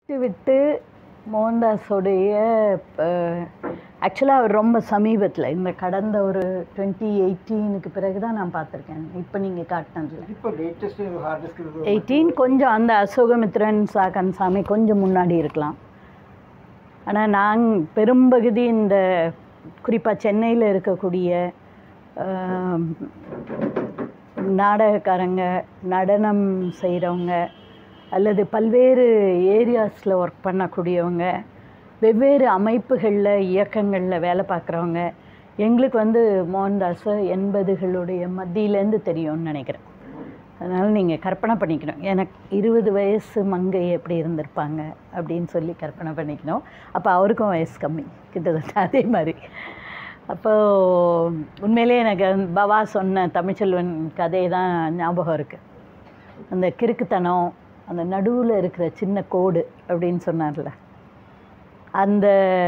விட்டு விட்டு மோகன்தாஸோடைய ஆக்சுவலாக அவர் ரொம்ப சமீபத்தில் இந்த கடந்த ஒரு டுவெண்ட்டி எயிட்டீனுக்கு பிறகு தான் நான் பார்த்துருக்கேன் இப்போ நீங்கள் காட்டினதில் இப்போ லேட்டஸ்ட் ஹார்ட் டிஸ்க் எயிட்டீன் கொஞ்சம் அந்த அசோகமித்ரன் சா கன்சாமி கொஞ்சம் முன்னாடி இருக்கலாம் ஆனால் நான் பெரும்பகுதி இந்த குறிப்பாக சென்னையில் இருக்கக்கூடிய ஆம், நாடகக்காரங்க நடனம் செய்கிறவங்க அல்லது பல்வேறு ஏரியாஸில் ஒர்க் பண்ணக்கூடியவங்க வெவ்வேறு அமைப்புகளில் இயக்கங்களில் வேலை பார்க்குறவங்க எங்களுக்கு வந்து மோகன்தாஸை எண்பதுகளுடைய மத்தியிலேருந்து தெரியும்னு நினைக்கிறேன் அதனால் நீங்கள் கற்பனை பண்ணிக்கணும் எனக்கு இருபது வயசு மங்கை எப்படி இருந்திருப்பாங்க அப்படின்னு சொல்லி கற்பனை பண்ணிக்கணும் அப்போ அவருக்கும் வயசு கம்மி கிட்டத்தட்ட அதே மாதிரி அப்போ உண்மையிலே எனக்கு அந்த பவா சொன்ன தமிழ்ச்செல்வன் கதை தான் ஞாபகம் இருக்குது அந்த கிறுக்குத்தனம் அந்த நடுவில் இருக்கிற சின்ன கோடு அப்படின்னு சொன்னார்ல அந்த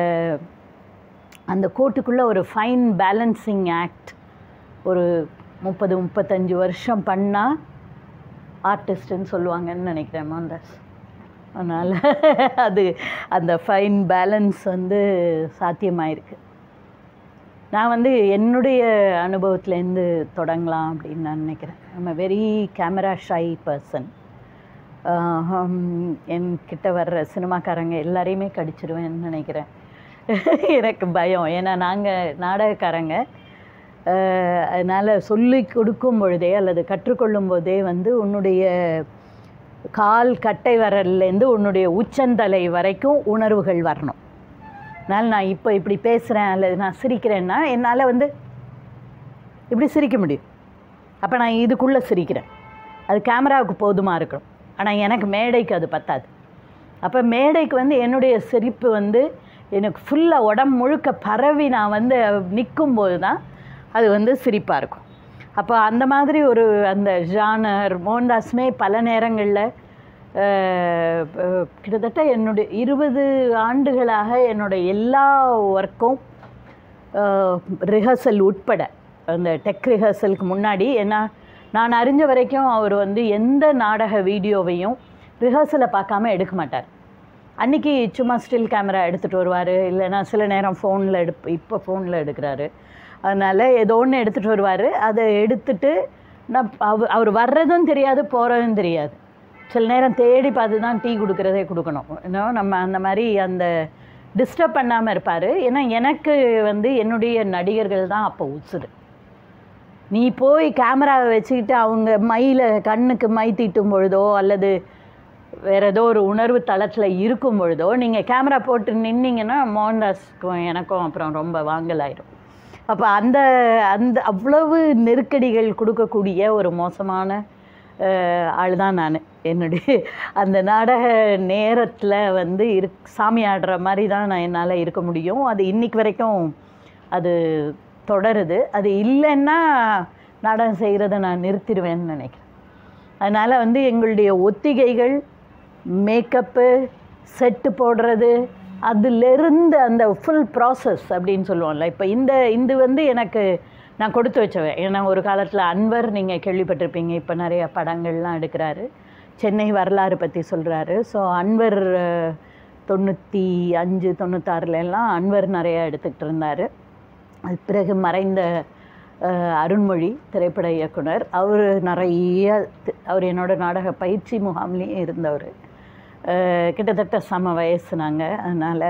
அந்த கோட்டுக்குள்ளே ஒரு ஃபைன் பேலன்சிங் ஆக்ட் ஒரு முப்பது முப்பத்தஞ்சு வருஷம் பண்ணால் ஆர்டிஸ்ட்டுன்னு சொல்லுவாங்கன்னு நினைக்கிறேன் மோகன்தாஸ் அதனால் அது அந்த ஃபைன் பேலன்ஸ் வந்து சாத்தியமாயிருக்கு நான் வந்து என்னுடைய அனுபவத்துலேருந்து தொடங்கலாம் அப்படின்னு நான் நினைக்கிறேன் நம்ம வெரி கேமரா ஷை பர்சன் என்கிட்ட வர்ற சினிமாக்காரங்க எல்லாரையுமே கடிச்சிருவேன்னு நினைக்கிறேன் எனக்கு பயம் ஏன்னா நாங்கள் நாடகக்காரங்க அதனால் சொல்லி கொடுக்கும் பொழுதே அல்லது கற்றுக்கொள்ளும் போதே வந்து உன்னுடைய கால் கட்டை வரல்லேருந்து உன்னுடைய உச்சந்தலை வரைக்கும் உணர்வுகள் வரணும் அதனால் நான் இப்போ இப்படி பேசுகிறேன் அல்லது நான் சிரிக்கிறேன்னா என்னால் வந்து இப்படி சிரிக்க முடியும் அப்போ நான் இதுக்குள்ளே சிரிக்கிறேன் அது கேமராவுக்கு போதுமாக இருக்கணும் ஆனால் எனக்கு மேடைக்கு அது பத்தாது அப்போ மேடைக்கு வந்து என்னுடைய சிரிப்பு வந்து எனக்கு ஃபுல்லாக உடம்பு முழுக்க பரவி நான் வந்து நிற்கும்போது தான் அது வந்து சிரிப்பாக இருக்கும் அப்போ அந்த மாதிரி ஒரு அந்த ஜானர் மோகன்தாஸுமே பல நேரங்களில் கிட்டத்தட்ட என்னுடைய இருபது ஆண்டுகளாக என்னுடைய எல்லா ஒர்க்கும் ரிஹர்சல் உட்பட அந்த டெக் ரிஹர்சலுக்கு முன்னாடி ஏன்னா நான் அறிஞ்ச வரைக்கும் அவர் வந்து எந்த நாடக வீடியோவையும் ரிஹர்சலை பார்க்காம எடுக்க மாட்டார் அன்றைக்கி சும்மா ஸ்டில் கேமரா எடுத்துகிட்டு வருவார் இல்லைன்னா சில நேரம் ஃபோனில் எடுப் இப்போ ஃபோனில் எடுக்கிறாரு அதனால் ஏதோ ஒன்று எடுத்துகிட்டு வருவார் அதை எடுத்துட்டு நான் அவர் அவர் வர்றதும் தெரியாது போகிறதும் தெரியாது சில நேரம் தேடி பார்த்து தான் டீ கொடுக்குறதே கொடுக்கணும் இன்னும் நம்ம அந்த மாதிரி அந்த டிஸ்டர்ப் பண்ணாமல் இருப்பார் ஏன்னா எனக்கு வந்து என்னுடைய நடிகர்கள் தான் அப்போ உசுறு நீ போய் கேமராவை வச்சுக்கிட்டு அவங்க மயில கண்ணுக்கு மை தீட்டும் பொழுதோ அல்லது வேறு ஏதோ ஒரு உணர்வு தளத்தில் இருக்கும் பொழுதோ நீங்கள் கேமரா போட்டு நின்னீங்கன்னா மோகன்தாஸ்க்கும் எனக்கும் அப்புறம் ரொம்ப வாங்கலாயிரும் அப்போ அந்த அந்த அவ்வளவு நெருக்கடிகள் கொடுக்கக்கூடிய ஒரு மோசமான ஆள் தான் நான் என்னுடைய அந்த நாடக நேரத்தில் வந்து இரு சாமி ஆடுற மாதிரி தான் நான் என்னால் இருக்க முடியும் அது இன்னைக்கு வரைக்கும் அது தொடருது அது இல்லைன்னா நாடகம் செய்கிறத நான் நிறுத்திடுவேன்னு நினைக்கிறேன் அதனால் வந்து எங்களுடைய ஒத்திகைகள் மேக்கப்பு செட்டு போடுறது அதிலிருந்து அந்த ஃபுல் ப்ராசஸ் அப்படின்னு சொல்லுவோம்ல இப்போ இந்த இது வந்து எனக்கு நான் கொடுத்து வச்சவன் ஏன்னா ஒரு காலத்தில் அன்வர் நீங்கள் கேள்விப்பட்டிருப்பீங்க இப்போ நிறைய படங்கள்லாம் எடுக்கிறாரு சென்னை வரலாறு பற்றி சொல்கிறாரு ஸோ அன்வர் தொண்ணூற்றி அஞ்சு தொண்ணூத்தாறுல எல்லாம் அன்வர் நிறையா எடுத்துக்கிட்டு இருந்தார் அது பிறகு மறைந்த அருண்மொழி திரைப்பட இயக்குனர் அவர் நிறைய அவர் என்னோட நாடக பயிற்சி முகாம்லேயும் இருந்தவர் கிட்டத்தட்ட சம வயசு நாங்கள் அதனால்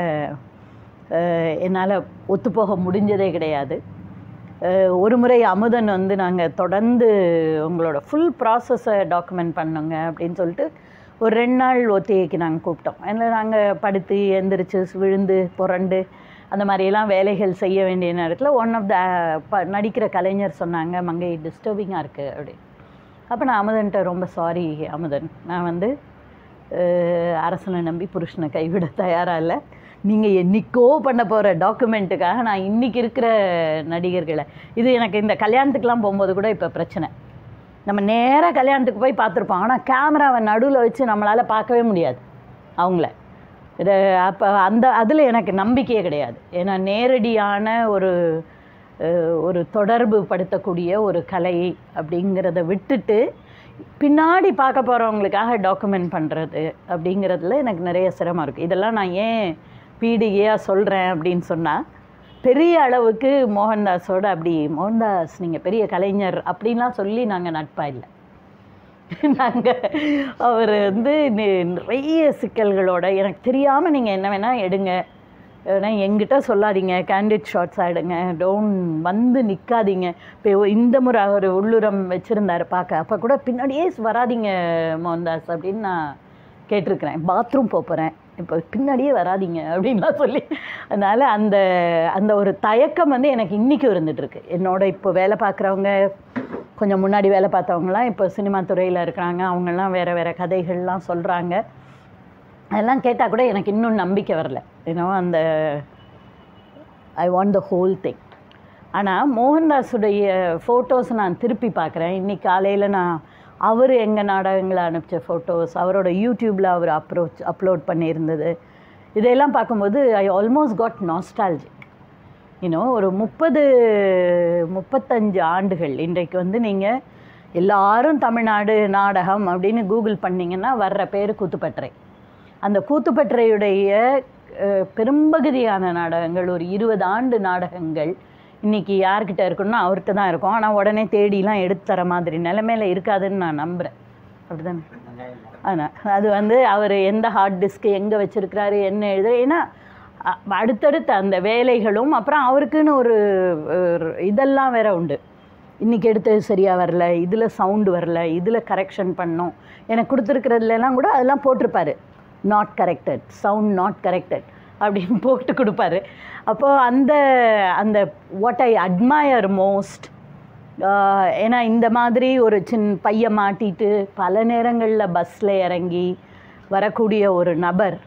என்னால் ஒத்துப்போக முடிஞ்சதே கிடையாது ஒரு முறை அமுதன் வந்து நாங்கள் தொடர்ந்து உங்களோட ஃபுல் ப்ராசஸை டாக்குமெண்ட் பண்ணுங்க அப்படின்னு சொல்லிட்டு ஒரு ரெண்டு நாள் ஒத்திகைக்கு நாங்கள் கூப்பிட்டோம் அதில் நாங்கள் படுத்து எந்திரிச்சு விழுந்து புரண்டு அந்த மாதிரியெல்லாம் வேலைகள் செய்ய வேண்டிய நேரத்தில் ஒன் ஆஃப் த ப நடிக்கிற கலைஞர் சொன்னாங்க மங்கை டிஸ்டர்பிங்காக இருக்குது அப்படி அப்போ நான் அமுதன்ட்ட ரொம்ப சாரி அமுதன் நான் வந்து அரசனை நம்பி புருஷனை கைவிட தயாராக இல்லை நீங்கள் என்றைக்கோ பண்ண போகிற டாக்குமெண்ட்டுக்காக நான் இன்றைக்கி இருக்கிற நடிகர்களை இது எனக்கு இந்த கல்யாணத்துக்கெலாம் போகும்போது கூட இப்போ பிரச்சனை நம்ம நேராக கல்யாணத்துக்கு போய் பார்த்துருப்போம் ஆனால் கேமராவை நடுவில் வச்சு நம்மளால் பார்க்கவே முடியாது அவங்கள இதை அப்போ அந்த அதில் எனக்கு நம்பிக்கையே கிடையாது ஏன்னா நேரடியான ஒரு ஒரு தொடர்பு படுத்தக்கூடிய ஒரு கலை அப்படிங்கிறத விட்டுட்டு பின்னாடி பார்க்க போகிறவங்களுக்காக டாக்குமெண்ட் பண்ணுறது அப்படிங்கிறதுல எனக்கு நிறைய சிரமம் இருக்குது இதெல்லாம் நான் ஏன் பீடிகையாக சொல்கிறேன் அப்படின்னு சொன்னால் பெரிய அளவுக்கு மோகன்தாஸோட அப்படி மோகன்தாஸ் நீங்கள் பெரிய கலைஞர் அப்படின்லாம் சொல்லி நாங்கள் நட்பாக இல்லை நாங்கள் அவர் வந்து நி- நிறைய சிக்கல்களோட எனக்கு தெரியாமல் நீங்கள் என்ன வேணால் எடுங்க ஏன்னா எங்கிட்ட சொல்லாதீங்க கேண்டிட் ஷார்ட்ஸ் ஆகிடுங்க டோன் வந்து நிற்காதீங்க இப்போ இந்த முறை அவர் உள்ளுரம் வச்சுருந்தார் பார்க்க அப்போ கூட பின்னாடியே வராதீங்க மோகன்தாஸ் அப்படின்னு நான் கேட்டிருக்கிறேன் பாத்ரூம் போகிறேன் இப்போ பின்னாடியே வராதீங்க அப்படின்லாம் சொல்லி அதனால் அந்த அந்த ஒரு தயக்கம் வந்து எனக்கு இன்றைக்கும் இருந்துகிட்ருக்கு என்னோட இப்போ வேலை பார்க்குறவங்க கொஞ்சம் முன்னாடி வேலை பார்த்தவங்கலாம் இப்போ சினிமா துறையில் இருக்கிறாங்க அவங்கெல்லாம் வேறு வேறு கதைகள்லாம் சொல்கிறாங்க அதெல்லாம் கேட்டால் கூட எனக்கு இன்னும் நம்பிக்கை வரல ஏன்னா அந்த I want the whole thing ஆனால் மோகன்தாஸுடைய ஃபோட்டோஸ் நான் திருப்பி பார்க்குறேன் இன்னைக்கு காலையில் நான் அவர் எங்கள் நாடகங்களை அனுப்பிச்ச ஃபோட்டோஸ் அவரோட யூடியூப்பில் அவர் அப்ரோச் அப்லோட் பண்ணியிருந்தது இதையெல்லாம் பார்க்கும்போது ஐ ஆல்மோஸ்ட் காட் நாஸ்டாலஜிக் இன்னும் ஒரு முப்பது முப்பத்தஞ்சு ஆண்டுகள் இன்றைக்கு வந்து நீங்கள் எல்லாரும் தமிழ்நாடு நாடகம் அப்படின்னு கூகுள் பண்ணிங்கன்னா வர்ற பேர் கூத்துப்பற்றை அந்த கூத்துப்பற்றையுடைய அஹ், பெரும்பகுதியான நாடகங்கள் ஒரு இருபது ஆண்டு நாடகங்கள் இன்றைக்கி யார்கிட்ட இருக்குன்னா அவர்கிட்ட தான் இருக்கும் ஆனால் உடனே தேடிலாம் எடுத்து தர மாதிரி நிலைமையில இருக்காதுன்னு நான் நம்புகிறேன் அப்படிதானே ஆனால் அது வந்து அவர் எந்த ஹார்ட் டிஸ்க்கு எங்கே வச்சுருக்கிறாரு என்ன எழுதுற ஏன்னா அ- அடுத்தடுத்த அந்த வேலைகளும் அப்புறம் அவருக்குன்னு ஒரு ஒரு இதெல்லாம் வேற உண்டு இன்றைக்கி எடுத்தது சரியாக வரல இதில் சவுண்டு வரல இதில் கரெக்ஷன் பண்ணோம் எனக்கு கொடுத்துருக்கிறதுலாம் கூட அதெல்லாம் போட்டிருப்பாரு not corrected sound not corrected அப்படின்னு போட்டு கொடுப்பாரு அப்போது அந்த அந்த what I admire most ah ஏன்னா இந்த மாதிரி ஒரு சின் பைய மாட்டிட்டு பல நேரங்களில் பஸ்ஸில் இறங்கி வரக்கூடிய ஒரு நபர்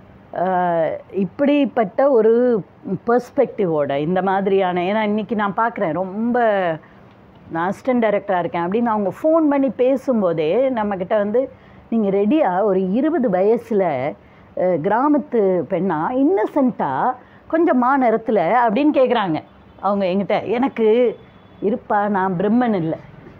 ஆஹ் இப்படிப்பட்ட ஒரு பெர்ஸ்பெக்டிவோட இந்த மாதிரியான ஏன்னா இன்றைக்கி நான் பார்க்குறேன் ரொம்ப நான் அசிஸ்டன்ட் டைரக்டராக இருக்கேன் அப்படின்னு அவங்க ஃபோன் பண்ணி பேசும்போதே நம்மக்கிட்ட வந்து நீங்கள் ரெடியாக ஒரு இருபது வயசில் கிராமத்து பெண்ணா இன்னசென்ட்டாக கொஞ்சம் மா நேரத்தில் அப்படின்னு கேட்குறாங்க அவங்க எங்கிட்ட எனக்கு இருப்பா நான் பிரம்மன் இல்லை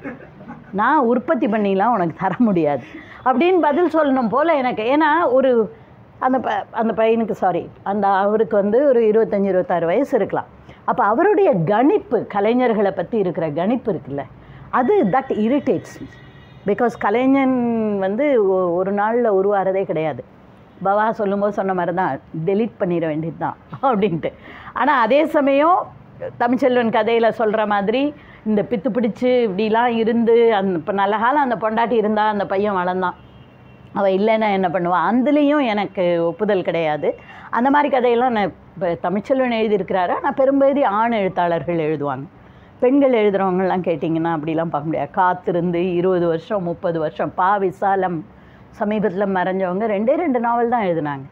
நான் உற்பத்தி பண்ணிலாம் உனக்கு தர முடியாது அப்படின்னு பதில் சொல்லணும் போல் எனக்கு ஏன்னா ஒரு அந்த ப அந்த பையனுக்கு சாரி அந்த அவருக்கு வந்து ஒரு இருபத்தஞ்சி இருபத்தாறு வயசு இருக்கலாம் அப்போ அவருடைய கணிப்பு கலைஞர்களை பற்றி இருக்கிற கணிப்பு இருக்குல்ல அது தட் இரிட்டேட்ஸ் பிகாஸ் கலைஞன் வந்து ஒ- ஒரு நாளில் உருவாகிறதே கிடையாது பவா சொல்லும்போது சொன்ன மாதிரி தான் டெலீட் பண்ணிட வேண்டியது தான் அப்படின்ட்டு ஆனால் அதே சமயம் தமிழ்ச்செல்வன் கதையில் சொல்கிற மாதிரி இந்த பித்து பிடிச்சு இப்படிலாம் இருந்து அந்த இப்போ நல்ல காலம் அந்த பொண்டாட்டி இருந்தால் அந்த பையன் வளர்ந்தான் அவள் இல்லைன்னா என்ன பண்ணுவாள் அதுலேயும் எனக்கு ஒப்புதல் கிடையாது அந்த மாதிரி கதையெல்லாம் நான் இப்போ தமிழ்ச்செல்வன் எழுதியிருக்கிறாரு ஆனால் பெரும்பகுதி ஆண் எழுத்தாளர்கள் எழுதுவாங்க பெண்கள் எழுதுகிறவங்கலாம் கேட்டிங்கன்னா அப்படிலாம் பார்க்க முடியாது காத்திருந்து இருபது வருஷம் முப்பது வருஷம் பா விசாலம் சமீபத்தில் மறைஞ்சவங்க ரெண்டே ரெண்டு நாவல் தான் எழுதினாங்க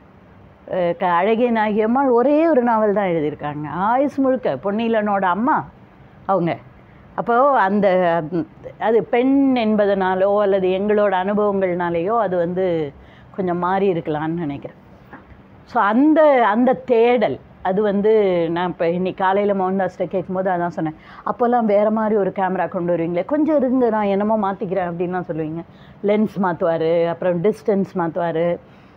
அஹ் க அழகிய நாயகியம்மாள் ஒரே ஒரு நாவல் தான் எழுதியிருக்காங்க ஆயுஸ் முழுக்க பொன்னியிலனோட அம்மா அவங்க அப்போது அந்த அது பெண் என்பதனாலோ அல்லது எங்களோட அனுபவங்கள்னாலேயோ அது வந்து கொஞ்சம் மாறி இருக்கலாம்னு நினைக்கிறேன் ஸோ அந்த அந்த தேடல் அது வந்து நான் இப்போ இன்னைக்கு காலையில் மோகன்தாஸ்கிட்ட கேட்கும்போது அதான் சொன்னேன் அப்போல்லாம் வேறு மாதிரி ஒரு கேமரா கொண்டு வருவீங்களே கொஞ்சம் இருங்க நான் என்னமோ மாற்றிக்கிறேன் அப்படின்லாம் சொல்லுவீங்க லென்ஸ் மாற்றுவார் அப்புறம் டிஸ்டன்ஸ் மாற்றுவார்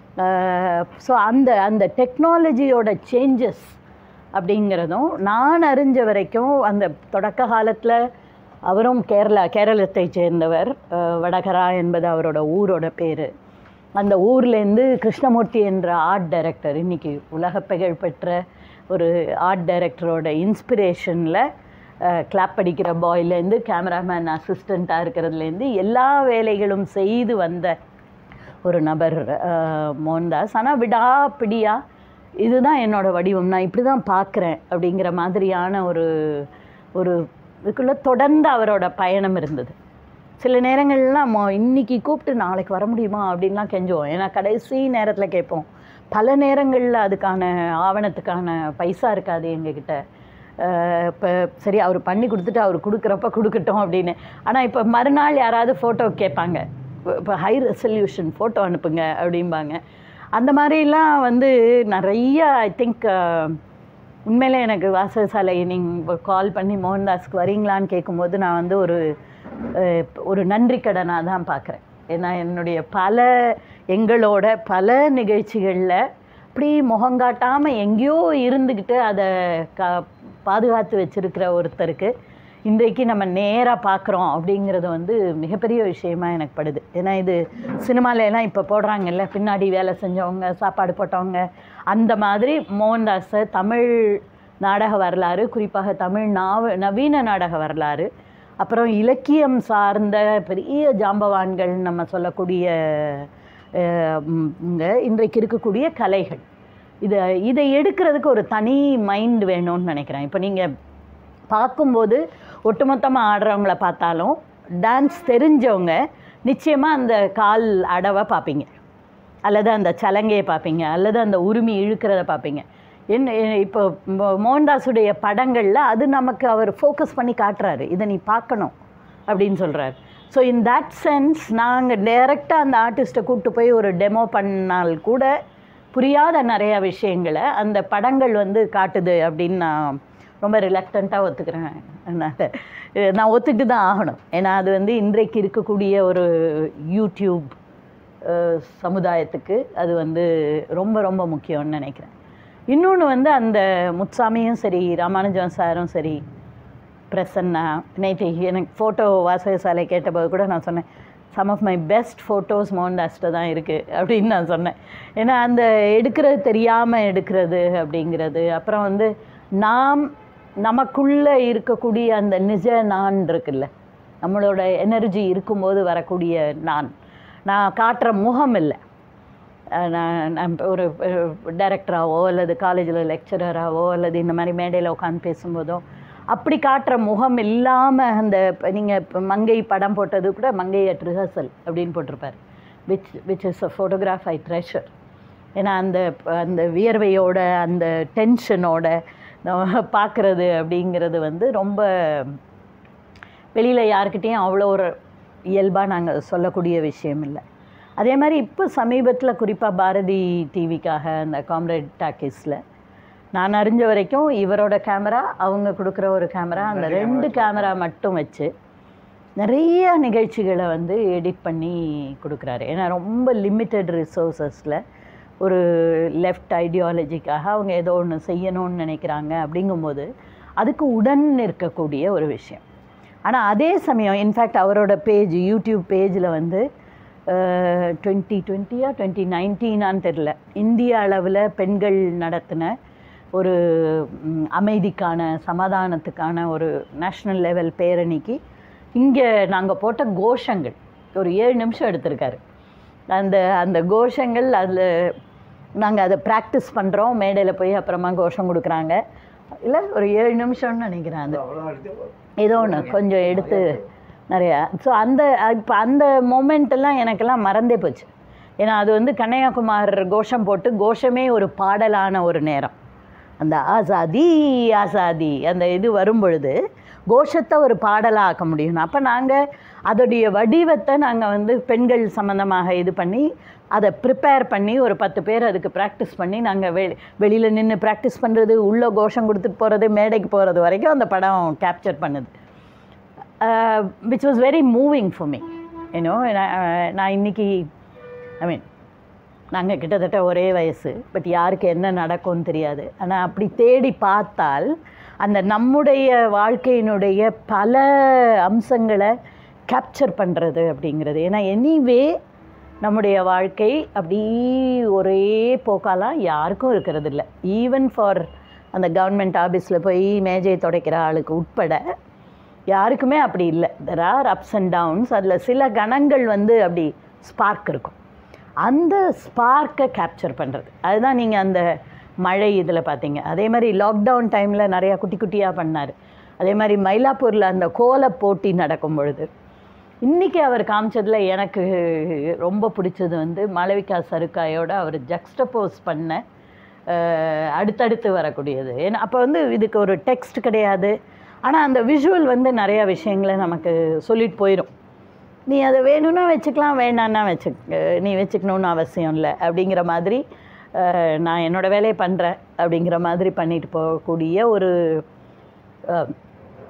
ஸோ அந்த அந்த டெக்னாலஜியோட சேஞ்சஸ் அப்படிங்கிறதும் நான் அறிஞ்ச வரைக்கும் அந்த தொடக்க காலத்தில் அவரும் கேரளா கேரளத்தை சேர்ந்தவர் அஹ், வடகரா என்பது அவரோட ஊரோட பேர் அந்த ஊர்லேருந்து கிருஷ்ணமூர்த்தி என்ற ஆர்ட் டைரக்டர் இன்னைக்கு உலக புகழ்பெற்ற ஒரு ஆர்ட் டைரக்டரோட இன்ஸ்பிரேஷனில் கிளாப் அடிக்கிற பாய்லேருந்து கேமராமேன் அசிஸ்டண்ட்டாக இருக்கிறதுலேருந்து எல்லா வேலைகளும் செய்து வந்த ஒரு நபர் அஹ், மோகன்தாஸ் ஆனால் விடாப்பிடியா இதுதான் என்னோட வடிவம் நான் இப்படி தான் பார்க்குறேன் அப்படிங்கிற மாதிரியான ஒரு ஒரு இதுக்குள்ளே தொடர்ந்து அவரோட பயணம் இருந்தது சில நேரங்கள்லாம் மோ இன்னைக்கு கூப்பிட்டு நாளைக்கு வர முடியுமா அப்படின்லாம் கெஞ்சுவோம் ஏன்னா கடைசி நேரத்தில் கேட்போம் பல நேரங்களில் அதுக்கான ஆவணத்துக்கான பைசா இருக்காது எங்ககிட்ட இப்போ சரி அவர் பண்ணி கொடுத்துட்டு அவர் கொடுக்குறப்ப கொடுக்கட்டும் அப்படின்னு ஆனால் இப்போ மறுநாள் யாராவது ஃபோட்டோ கேட்பாங்க இப்போ ஹை ரெசல்யூஷன் ஃபோட்டோ அனுப்புங்க அப்படிம்பாங்க அந்த மாதிரிலாம் வந்து நிறைய ஐ திங்க் உண்மையிலே எனக்கு வாசகசாலை நீங்கள் கால் பண்ணி மோகன்தாஸ்க்கு வரீங்களான்னு கேட்கும்போது நான் வந்து ஒரு அஹ், ஒரு நன்றி கடனாக தான் பார்க்குறேன் ஏன்னா என்னுடைய பல எங்களோட பல நிகழ்ச்சிகளில் அப்படி முகங்காட்டாமல் எங்கேயோ இருந்துக்கிட்டு அதை கா பாதுகாத்து வச்சிருக்கிற ஒருத்தருக்கு இன்றைக்கு நம்ம நேராக பார்க்குறோம் அப்படிங்கிறது வந்து மிகப்பெரிய விஷயமா எனக்கு படுது ஏன்னா இது சினிமால எல்லாம் இப்போ போடுறாங்கல்ல பின்னாடி வேலை செஞ்சவங்க சாப்பாடு போட்டவங்க அந்த மாதிரி மோகன்தாஸை தமிழ் நாடக வரலாறு குறிப்பாக தமிழ் நாவ நவீன நாடக வரலாறு அப்புறம் இலக்கியம் சார்ந்த பெரிய ஜாம்பவான்கள் நம்ம சொல்லக்கூடிய அஹ், ம், இங்க இன்றைக்கு இருக்கக்கூடிய கலைகள் இதை இதை எடுக்கிறதுக்கு ஒரு தனி மைண்ட் வேணும்னு நினைக்கிறேன் இப்போ நீங்கள் பார்க்கும்போது ஒட்டுமொத்தமாக ஆடுறவங்கள பார்த்தாலும் டான்ஸ் தெரிஞ்சவங்க நிச்சயமாக அந்த கால் அடவை பார்ப்பீங்க அல்லது அந்த சலங்கையை பார்ப்பீங்க அல்லது அந்த உரிமை இழுக்கிறத பார்ப்பீங்க என்ன இப்போ மோ- மோகன்தாஸுடைய படங்களில் அது நமக்கு அவர் ஃபோக்கஸ் பண்ணி காட்டுறாரு இதை நீ பார்க்கணும் அப்படின்னு சொல்கிறார் ஸோ இன் தட் சென்ஸ் நாங்கள் டைரெக்டாக அந்த ஆர்டிஸ்ட்டை கூப்பிட்டு போய் ஒரு டெமோ பண்ணால் கூட புரியாத நிறைய விஷயங்களை அந்த படங்கள் வந்து காட்டுது அப்படின்னு நான் ரொம்ப ரிலக்டண்ட்டாக ஒத்துக்கிறேன் அதனால் அஹ் நான் ஒத்துக்கிட்டு தான் ஆகணும் ஏன்னா அது வந்து இன்றைக்கு இருக்கக்கூடிய ஒரு யூடியூப் அஹ், சமுதாயத்துக்கு அது வந்து ரொம்ப ரொம்ப முக்கியம்னு நினைக்கிறேன் இன்னொன்று வந்து அந்த முத்சாமியும் சரி ராமானுஜம் சாரும் சரி பிரசன்னா நேற்று எனக்கு ஃபோட்டோ வாசகசாலை கேட்டபோது கூட நான் சொன்னேன் some of my best photos மோகன்தாஸ்ட்ட தான் இருக்குது அப்படின்னு நான் சொன்னேன் ஏன்னா அந்த எடுக்கிறது தெரியாமல் எடுக்கிறது அப்படிங்கிறது அப்புறம் வந்து நாம் நமக்குள்ளே இருக்கக்கூடிய அந்த நிஜ நான் இருக்குல்ல நம்மளோட எனர்ஜி இருக்கும்போது வரக்கூடிய நான் நான் காட்டுற முகம் இல்லை அஹ் நான் நான் இப்ப ஒரு டைரக்டராகவோ அல்லது காலேஜில் லெக்சரராகவோ அல்லது இந்த மாதிரி மேடையில் உட்காந்து பேசும்போதோ அப்படி காட்டுற முகம் இல்லாமல் அந்த நீங்கள் இப்போ மங்கை படம் போட்டது கூட மங்கை அட் ரிஹர்சல் அப்படின்னு போட்டிருப்பார் which which is a photograph I treasure ஏன்னா அந்த அந்த வியர்வையோட அந்த டென்ஷனோட நம்ம பார்க்குறது அப்படிங்கிறது வந்து ரொம்ப வெளியில் யாருக்கிட்டேயும் அவ்வளோ ஒரு இயல்பாக நாங்கள் சொல்லக்கூடிய விஷயம் இல்லை அதே மாதிரி இப்போ சமீபத்தில் குறிப்பாக பாரதி டிவிக்காக அந்த காம்ரேட் டாக்கீஸில் நான் அறிஞ்ச வரைக்கும் இவரோட கேமரா அவங்க கொடுக்குற ஒரு கேமரா அந்த ரெண்டு கேமரா மட்டும் வச்சு நிறைய நிகழ்ச்சிகளை வந்து எடிட் பண்ணி கொடுக்குறாரு ஏன்னா ரொம்ப லிமிட்டட் ரிசோர்ஸஸில் ஒரு லெஃப்ட் ஐடியாலஜிக்காக அவங்க ஏதோ ஒன்று செய்யணும்னு நினைக்கிறாங்க அப்படிங்கும்போது அதுக்கு உடன் இருக்கக்கூடிய ஒரு விஷயம் ஆனால் அதே சமயம் இன்ஃபேக்ட் அவரோட பேஜ் யூடியூப் பேஜில் வந்து டுவெண்ட்டி டுவெண்ட்டியா டுவெண்ட்டி நைன்டீனான்னு தெரில இந்திய அளவில் பெண்கள் நடத்தின ஒரு ம், அமைதிக்கான சமாதானத்துக்கான ஒரு நேஷ்னல் லெவல் பேரணிக்கு இங்கே நாங்கள் போட்ட கோஷங்கள் ஒரு ஏழு நிமிஷம் எடுத்திருக்காரு அந்த அந்த கோஷங்கள் அதில் நாங்கள் அதை ப்ராக்டிஸ் பண்ணுறோம் மேடையில் போய் அப்புறமா கோஷம் கொடுக்குறாங்க இல்லை ஒரு ஏழு நிமிஷம்னு நினைக்கிறேன் அது அவ்வளோதான் எடுத்து ஏதோ ஒன்று கொஞ்சம் எடுத்து நிறையா ஸோ அந்த இப்போ அந்த மொமெண்ட் எல்லாம் எனக்கெல்லாம் மறந்தே போச்சு ஏன்னா அது வந்து கன்னியாகுமார் கோஷம் போட்டு கோஷமே ஒரு பாடலான ஒரு நேரம் அந்த ஆசாதி ஆசாதி அந்த இது வரும் பொழுது கோஷத்தை ஒரு பாடலாக ஆக்க முடியும் அப்போ நாங்கள் அதோடைய வடிவத்தை நாங்கள் வந்து பெண்கள் சம்மந்தமாக இது பண்ணி அதை ப்ரிப்பேர் பண்ணி ஒரு பத்து பேர் அதுக்கு ப்ராக்டிஸ் பண்ணி நாங்கள் வெ வெளியில் நின்று ப்ராக்டிஸ் பண்ணுறது உள்ளே கோஷம் கொடுத்துட்டு போகிறது மேடைக்கு போகிறது வரைக்கும் அந்த படம் கேப்சர் பண்ணுது which was very moving for me ஏன்னோ நான் இன்னைக்கு ஐ மீன் நாங்கள் கிட்டத்தட்ட ஒரே வயசு பட் யாருக்கு என்ன நடக்கும்னு தெரியாது ஆனால் அப்படி தேடி பார்த்தால் அந்த நம்முடைய வாழ்க்கையினுடைய பல அம்சங்களை கேப்சர் பண்ணுறது அப்படிங்கிறது ஏன்னா எனிவே நம்முடைய வாழ்க்கை அப்படி ஒரே போக்காலாம் யாருக்கும் இருக்கிறது இல்லை ஈவன் ஃபார் அந்த கவர்மெண்ட் ஆஃபீஸில் போய் மேஜையை துடைக்கிற ஆளுக்கு உட்பட யாருக்குமே அப்படி இல்லை there are ups and downs அதில் சில கணங்கள் வந்து அப்படி ஸ்பார்க் இருக்கும் அந்த ஸ்பார்க்கை கேப்சர் பண்ணுறது அதுதான் நீங்கள் அந்த மழை இதில் பார்த்தீங்க அதே மாதிரி லாக்டவுன் டைமில் நிறையா குட்டி குட்டியாக பண்ணார் அதே மாதிரி மயிலாப்பூரில் அந்த கோல போட்டி நடக்கும் பொழுது இன்றைக்கி அவர் காமிச்சதில் எனக்கு ரொம்ப பிடிச்சது வந்து மாளவிகா சருக்காயோட அவர் ஜக்ஸ்டபோஸ் பண்ண அஹ், அடுத்தடுத்து வரக்கூடியது ஏன்னா அப்போ வந்து இதுக்கு ஒரு டெக்ஸ்ட் கிடையாது ஆனால் அந்த விஷுவல் வந்து நிறையா விஷயங்களை நமக்கு சொல்லிட்டு போயிடும் நீ அதை வேணும்னா வச்சுக்கலாம் வேணான்னா வச்சு நீ வச்சுக்கணும்னு அவசியம் இல்லை அப்படிங்கிற மாதிரி அஹ், நான் என்னோடய வேலையை பண்ணுறேன் அப்படிங்கிற மாதிரி பண்ணிட்டு போகக்கூடிய ஒரு அஹ்,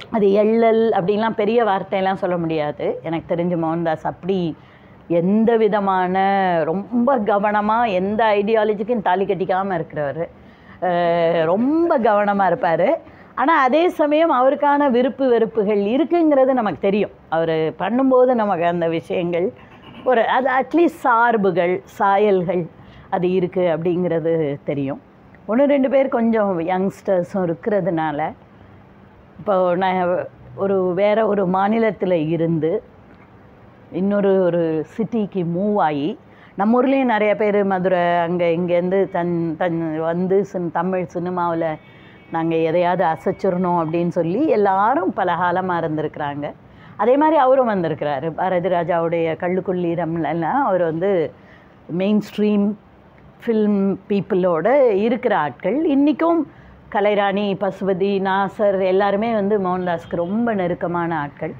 அது எள்ளல் அப்படின்லாம் பெரிய வார்த்தையெல்லாம் சொல்ல முடியாது எனக்கு தெரிஞ்ச மோகன்தாஸ் அப்படி எந்த விதமான ரொம்ப கவனமாக எந்த ஐடியாலஜிக்கும் தாலி கட்டிக்காமல் இருக்கிறவர் ரொம்ப கவனமாக இருப்பார் ஆனால் அதே சமயம் அவருக்கான விருப்பு வெறுப்புகள் இருக்குங்கிறது நமக்கு தெரியும் அவர் பண்ணும்போது நமக்கு அந்த விஷயங்கள் ஒரு அது அட்லீஸ்ட் சார்புகள் சாயல்கள் அது இருக்குது அப்படிங்கிறது தெரியும் ஒன்று ரெண்டு பேர் கொஞ்சம் யங்ஸ்டர்ஸும் இருக்கிறதுனால இப்போ நான் ஒரு வேற ஒரு மாநிலத்தில் இருந்து இன்னொரு ஒரு சிட்டிக்கு மூவ் ஆகி நம்ம ஊர்லேயும் நிறைய பேர் மதுரை அங்கே இங்கேருந்து தன் தன் வந்து சின் தமிழ் சினிமாவில் நாங்கள் எதையாவது அசைச்சிடணும் அப்படின்னு சொல்லி எல்லாரும் பல காலமாக இருந்திருக்கிறாங்க அதே மாதிரி அவரும் வந்திருக்கிறாரு பாரதி ராஜாவுடைய கள்ளுக்குள்ளீரம்லாம் அவர் வந்து மெயின் ஸ்ட்ரீம் ஃபில்ம் பீப்புளோட இருக்கிற ஆட்கள் இன்றைக்கும் கலைராணி பசுபதி நாசர் எல்லாருமே வந்து மோகன்தாஸ்க்கு ரொம்ப நெருக்கமான ஆட்கள்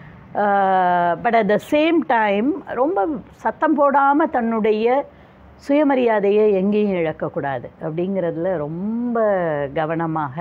but at the same time ரொம்ப சத்தம் போடாமல் தன்னுடைய சுயமரியாதையை எங்கேயும் இழக்கக்கூடாது அப்படிங்கிறதுல ரொம்ப கவனமாக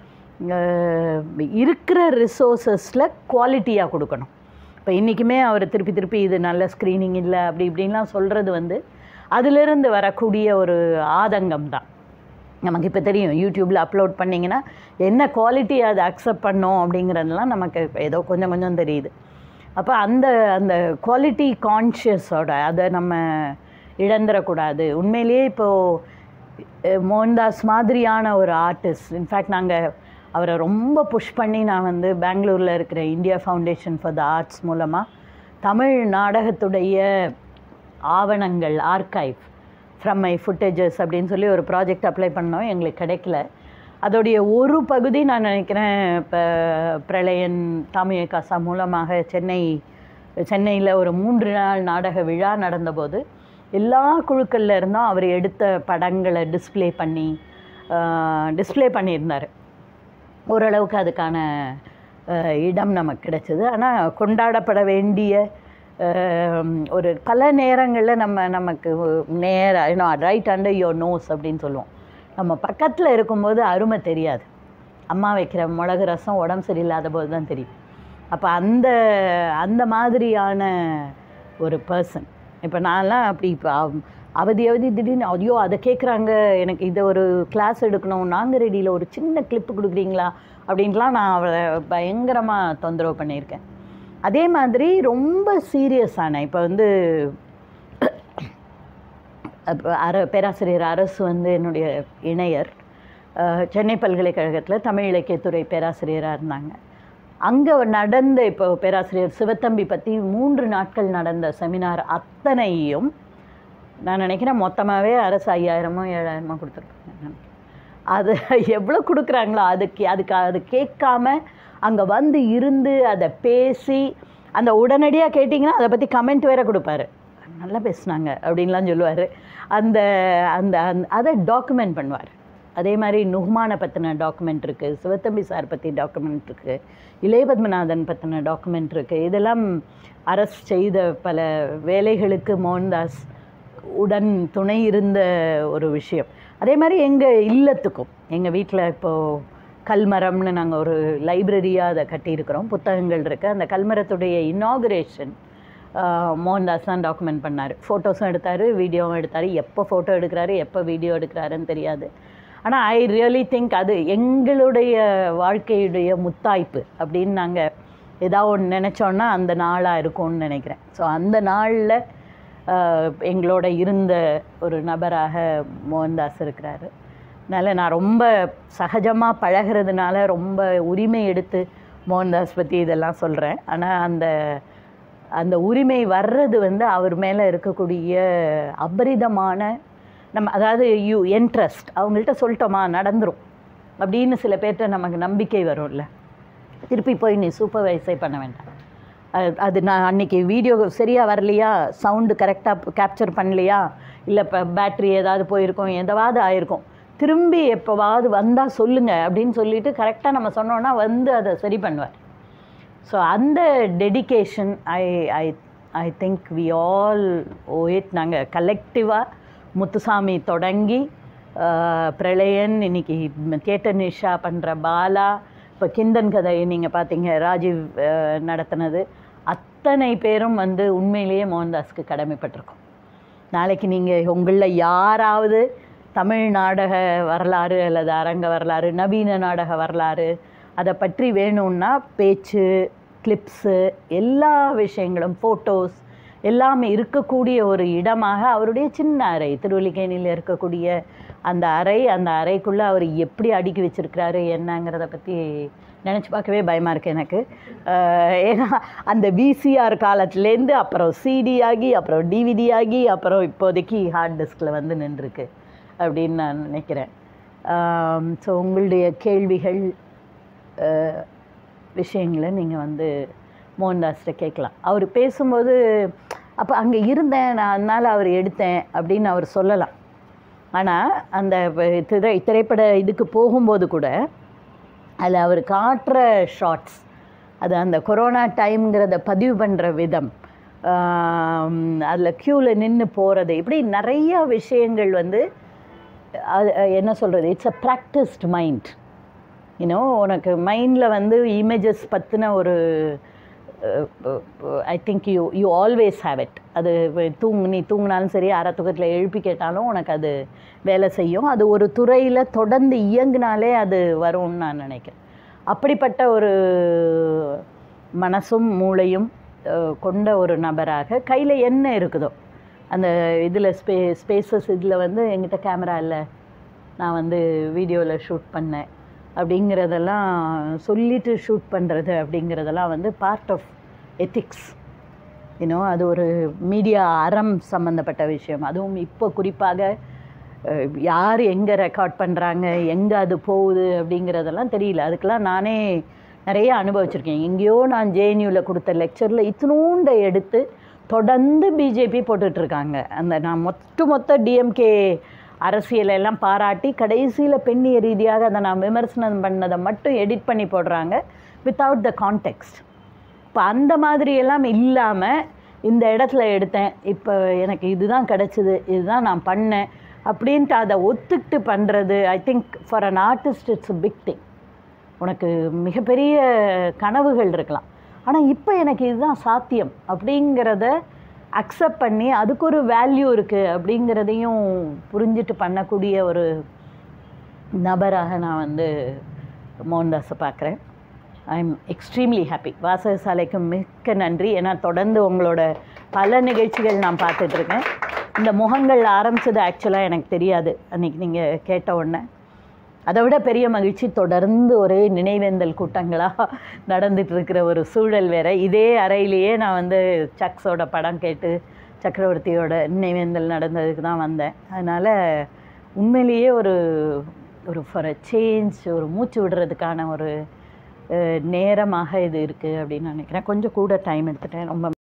அஹ், இருக்கிற ரிசோர்ஸஸில் குவாலிட்டியாக கொடுக்கணும் இப்போ இன்றைக்குமே அவர் திருப்பி திருப்பி இது நல்ல ஸ்க்ரீனிங் இல்லை அப்படி இப்படின்லாம் சொல்கிறது வந்து அதிலிருந்து வரக்கூடிய ஒரு ஆதங்கம் தான் நமக்கு இப்போ தெரியும் யூடியூப்பில் அப்லோட் பண்ணிங்கன்னா என்ன குவாலிட்டி அதை அக்செப்ட் பண்ணோம் அப்படிங்கிறதெல்லாம் நமக்கு ஏதோ கொஞ்சம் கொஞ்சம் தெரியுது அப்போ அந்த அந்த குவாலிட்டி கான்ஷியஸோட அதை நம்ம இழந்துடக்கூடாது உண்மையிலேயே இப்போது மோகன்தாஸ் மாதிரியான ஒரு ஆர்டிஸ்ட் இன்ஃபேக்ட் நாங்கள் அவரை ரொம்ப புஷ் பண்ணி நான் வந்து பெங்களூரில் இருக்கிற India foundation for the arts மூலமாக தமிழ் நாடகத்துடைய ஆவணங்கள் ஆர்கைவ் ஃப்ரம் மை ஃபுட்டேஜஸ் அப்படின்னு சொல்லி ஒரு ப்ராஜெக்ட் அப்ளை பண்ணோம் எங்களுக்கு கிடைக்கல அதோடைய ஒரு பகுதி நான் நினைக்கிறேன் இப்போ பிரளயன் தாமிய காசா மூலமாக சென்னை சென்னையில் ஒரு மூன்று நாள் நாடக விழா நடந்தபோது எல்லா குழுக்கள்ல இருந்தும் அவர் எடுத்த படங்களை டிஸ்ப்ளே பண்ணி டிஸ்ப்ளே பண்ணியிருந்தார் ஓரளவுக்கு அதுக்கான அஹ், இடம் நமக்கு கிடைச்சது ஆனால் கொண்டாடப்பட வேண்டிய அஹ், ஒரு பல நேரங்களில் நம்ம நமக்கு நேர இன்னும் ரைட் அண்டர் யோர் நோஸ் அப்படின்னு சொல்லுவோம் நம்ம பக்கத்தில் இருக்கும்போது அருமை தெரியாது அம்மா வைக்கிற மிளகு ரசம் உடம்பு சரியில்லாத போது தான் தெரியும் அப்போ அந்த அந்த மாதிரியான ஒரு பர்சன் இப்போ நான்லாம் அப்படி இப்போ அவ- அவதி அவதி திடீர்னு ஐயோ அதை கேட்குறாங்க எனக்கு இதை ஒரு கிளாஸ் எடுக்கணும் நாங்கள் ரெடியில் ஒரு சின்ன கிளிப்பு கொடுக்குறீங்களா அப்படின்ட்டுலாம் நான் அவளை பயங்கரமாக தொந்தரவு பண்ணியிருக்கேன் அதே மாதிரி ரொம்ப சீரியஸான இப்போ வந்து அப்போ அர பேராசிரியர் அரசு வந்து என்னுடைய இணையர் அஹ், சென்னை பல்கலைக்கழகத்தில் தமிழ் இலக்கியத்துறை பேராசிரியராக இருந்தாங்க அங்கே நடந்த இப்போ பேராசிரியர் சிவத்தம்பி பற்றி மூன்று நாட்கள் நடந்த செமினார் அத்தனையும் நான் நினைக்கிறேன் மொத்தமாகவே அரசு ஐயாயிரமோ ஏழாயிரமோ கொடுத்துருப்பாங்க அது எவ்வளோ கொடுக்குறாங்களோ அதுக்கு அதுக்கு அது கேட்காம அங்கே வந்து இருந்து அதை பேசி அந்த உடனடியாக கேட்டிங்கன்னா அதை பற்றி கமெண்ட் வேற கொடுப்பாரு நல்லா பேசுனாங்க அப்படின்லாம் சொல்லுவார் அந்த அந்த அந்த அதை டாக்குமெண்ட் பண்ணுவார் அதே மாதிரி நுஹ்மானை பற்றின டாக்குமெண்ட் இருக்குது சிவத்தம்பி சார் பற்றி டாக்குமெண்ட் இருக்குது இளைய பத்மநாதன் பற்றின டாக்குமெண்ட் இருக்குது இதெல்லாம் அரசு செய்த பல வேலைகளுக்கு மோகன்தாஸ் உடன் துணை இருந்த ஒரு விஷயம் அதே மாதிரி எங்கள் இல்லத்துக்கும் எங்கள் வீட்டில் இப்போது கல்மரம்னு நாங்கள் ஒரு லைப்ரரியாக அதை கட்டியிருக்கிறோம் புத்தகங்கள் இருக்குது அந்த கல்மரத்துடைய இனாகுரேஷன் மோகன்தாஸ் தான் டாக்குமெண்ட் பண்ணார் ஃபோட்டோஸும் எடுத்தார் வீடியோவும் எடுத்தார் எப்போ ஃபோட்டோ எடுக்கிறாரு எப்போ வீடியோ எடுக்கிறாருன்னு தெரியாது ஆனால் ஐ ரியலி திங்க் அது எங்களுடைய வாழ்க்கையுடைய முத்தாய்ப்பு அப்படின்னு நாங்கள் ஏதாவது ஒன்று நினச்சோன்னா அந்த நாளாக இருக்கும்னு நினைக்கிறேன் ஸோ அந்த நாளில் எங்களோட இருந்த ஒரு நபராக மோகன்தாஸ் இருக்கிறாரு அதனால் நான் ரொம்ப சகஜமாக பழகிறதுனால ரொம்ப உரிமை எடுத்து மோகன்தாஸ் பற்றி இதெல்லாம் சொல்கிறேன் ஆனால் அந்த அந்த உரிமை வர்றது வந்து அவர் மேலே இருக்கக்கூடிய அபரிதமான நம்ம அதாவது யூ இன்ட்ரஸ்ட் அவங்கள்ட்ட சொல்லிட்டோமா நடந்துரும் அப்படின்னு சில பேர்கிட்ட நமக்கு நம்பிக்கை வரும்ல திருப்பி போய் நீ சூப்பர்வைஸே பண்ண வேண்டாம் அது அது நான் அன்னைக்கு வீடியோ சரியாக வரலையா சவுண்டு கரெக்டாக கேப்சர் பண்ணலையா இல்லை இப்போ பேட்ரி ஏதாவது போயிருக்கும் எதாவது ஆயிருக்கும் திரும்பி எப்போவாவது வந்தால் சொல்லுங்கள் அப்படின்னு சொல்லிட்டு கரெக்டாக நம்ம சொன்னோன்னா வந்து அதை சரி பண்ணுவார் ஸோ அந்த dedication I I I think we all owe it நாங்கள் கலெக்டிவாக முத்துசாமி தொடங்கி ஆஹ், பிரளயன் இன்னைக்கு கேட்ட நிஷா பண்ணுற பாலா இப்போ கிந்தன் கதை நீங்கள் பார்த்தீங்க ராஜீவ் அஹ், நடத்தினது அத்தனை பேரும் வந்து உண்மையிலேயே மோகன்தாஸ்க்கு கடமைப்பட்டிருக்கோம் நாளைக்கு நீங்கள் உங்களில் யாராவது தமிழ் நாடக வரலாறு அல்லது அரங்க வரலாறு நவீன நாடக வரலாறு அதை பற்றி வேணும்னா பேச்சு கிளிப்ஸு எல்லா விஷயங்களும் ஃபோட்டோஸ் எல்லாமே இருக்கக்கூடிய ஒரு இடமாக அவருடைய சின்ன அறை திருவல்லிக்கேணியில் இருக்கக்கூடிய அந்த அறை அந்த அறைக்குள்ளே அவர் எப்படி அடுக்கி வச்சிருக்கிறாரு என்னங்கிறத பற்றி நினச்சி பார்க்கவே பயமாக இருக்குது எனக்கு அஹ் ஏன்னா அந்த விசிஆர் காலத்துலேருந்து அப்புறம் சிடி ஆகி அப்புறம் டிவிடி ஆகி அப்புறம் இப்போதைக்கு ஹார்ட் டிஸ்கில் வந்து நின்றுருக்கு அப்படின்னு நான் நினைக்கிறேன் ஸோ உங்களுடைய கேள்விகள் அஹ், விஷயங்களை நீங்கள் வந்து மோகன்தாஸ்கிட்ட கேட்கலாம் அவர் பேசும்போது அப்போ அங்கே இருந்தேன் நான் அதனால் அவர் எடுத்தேன் அப்படின்னு அவர் சொல்லலாம் ஆனால் அந்த வ- திரை திரைப்பட இதுக்கு போகும்போது கூட அதில் அவர் காட்டுற ஷார்ட்ஸ் அது அந்த கொரோனா டைம்ங்கிறத பதிவு பண்ணுற விதம் அதில் க்யூவில் நின்று போகிறது இப்படி நிறைய விஷயங்கள் வந்து அது என்ன சொல்கிறது it's a practised mind you know உனக்கு மைண்டில் வந்து இமேஜஸ் பற்றின ஒரு I think you you always have it அது வ- தூங்கு நீ தூங்கினாலும் சரி அரை தூக்கத்தில் எழுப்பி கேட்டாலும் உனக்கு அது வேலை செய்யும் அது ஒரு துறையில் தொடர்ந்து இயங்குனாலே அது வரும்னு நான் நினைக்கிறேன் அப்படிப்பட்ட ஒரு மனசும் மூளையும் அஹ், கொண்ட ஒரு நபராக கையில் என்ன இருக்குதோ அந்த இதில் ஸ்பே ஸ்பேசஸ் இதில் வந்து எங்கிட்ட கேமரா இல்லை நான் வந்து வீடியோவில் ஷூட் பண்ணேன் அப்படிங்கிறதெல்லாம் சொல்லிட்டு ஷூட் பண்ணுறது அப்படிங்கிறதெல்லாம் வந்து பார்ட் ஆஃப் எத்திக்ஸ் யூனோ அது ஒரு மீடியா அறம் சம்மந்தப்பட்ட விஷயம் அதுவும் இப்போ குறிப்பாக அஹ், யார் எங்கே ரெக்கார்ட் பண்ணுறாங்க எங்கே அது போகுது அப்படிங்கிறதெல்லாம் தெரியல அதுக்கெல்லாம் நானே நிறைய அனுபவிச்சிருக்கேன் எங்கேயோ நான் ஜேஎன்யூவில் கொடுத்த லெக்சரில் இத்தினூண்டை எடுத்து தொடர்ந்து பிஜேபி போட்டுட்ருக்காங்க அந்த நான் மொத்த மொத்த டிஎம்கே அரசியலை எல்லாம் பாராட்டி கடைசியில் பெண்ணிய ரீதியாக அதை நான் விமர்சனம் பண்ணதை மட்டும் எடிட் பண்ணி போடுறாங்க வித்தவுட் த கான்டெக்ஸ்ட் இப்போ அந்த மாதிரி எல்லாம் இல்லாமல் இந்த இடத்துல எடுத்தேன் இப்போ எனக்கு இதுதான் கிடச்சிது இதுதான் நான் பண்ணேன் அப்படின்ட்டு அதை ஒத்துக்கிட்டு பண்ணுறது I think for an artist it's a big thing உனக்கு மிகப்பெரிய கனவுகள் இருக்கலாம் ஆனால் இப்போ எனக்கு இதுதான் சாத்தியம் அப்படிங்கிறத அக்செப்ட் பண்ணி அதுக்கு ஒரு வேல்யூ இருக்குது அப்படிங்கிறதையும் புரிஞ்சுட்டு பண்ணக்கூடிய ஒரு நபராக நான் வந்து மோகன்தாஸை பார்க்குறேன் ஐ எம் எக்ஸ்ட்ரீம்லி ஹாப்பி வாசகசாலைக்கு மிக்க நன்றி ஏன்னா தொடர்ந்து உங்களோட பல நிகழ்ச்சிகள் நான் பார்த்துட்ருக்கேன் இந்த முகங்கள் ஆரம்பிச்சது ஆக்சுவலாக எனக்கு தெரியாது அன்றைக்கி நீங்கள் கேட்ட உடனே அதை விட பெரிய மகிழ்ச்சி தொடர்ந்து ஒரே நினைவேந்தல் கூட்டங்களாக நடந்துட்டு இருக்கிற ஒரு சூழல் வேற இதே அறையிலேயே நான் வந்து சக்ஸோட படம் கேட்டு சக்கரவர்த்தியோட நினைவேந்தல் நடந்ததுக்கு தான் வந்தேன் அதனால் உண்மையிலேயே ஒரு ஒரு ஃபார் அ சேஞ்ச் ஒரு மூச்சு விடுறதுக்கான ஒரு அஹ், நேரமாக இது இருக்குது அப்படின்னு நினைக்கிறேன் கொஞ்சம் கூட டைம் எடுத்துட்டேன் ரொம்ப